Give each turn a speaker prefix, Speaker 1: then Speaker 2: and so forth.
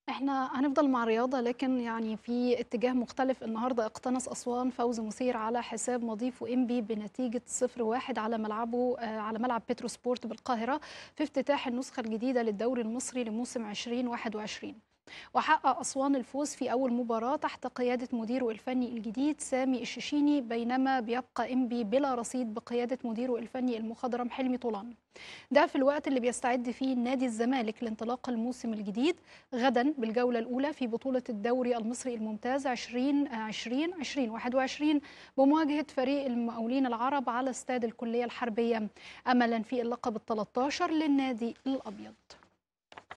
Speaker 1: احنا هنفضل مع الرياضة لكن يعني في اتجاه مختلف النهاردة اقتنص أسوان فوز مثير على حساب مضيف وإنبي بنتيجة 0-1 على ملعبه آه، على ملعب بترو سبورت بالقاهرة في افتتاح النسخة الجديدة للدوري المصري لموسم 2021 وحقق أسوان الفوز في أول مباراة تحت قيادة مديره الفني الجديد سامي الششيني بينما بيبقى إنبي بلا رصيد بقيادة مديره الفني المخضرم حلمي طولان ده في الوقت اللي بيستعد فيه نادي الزمالك لانطلاق الموسم الجديد غدا بالجولة الأولى في بطولة الدوري المصري الممتاز 2020 2021 بمواجهة فريق المقاولين العرب على استاد الكلية الحربية أملا في اللقب ال 13 للنادي الأبيض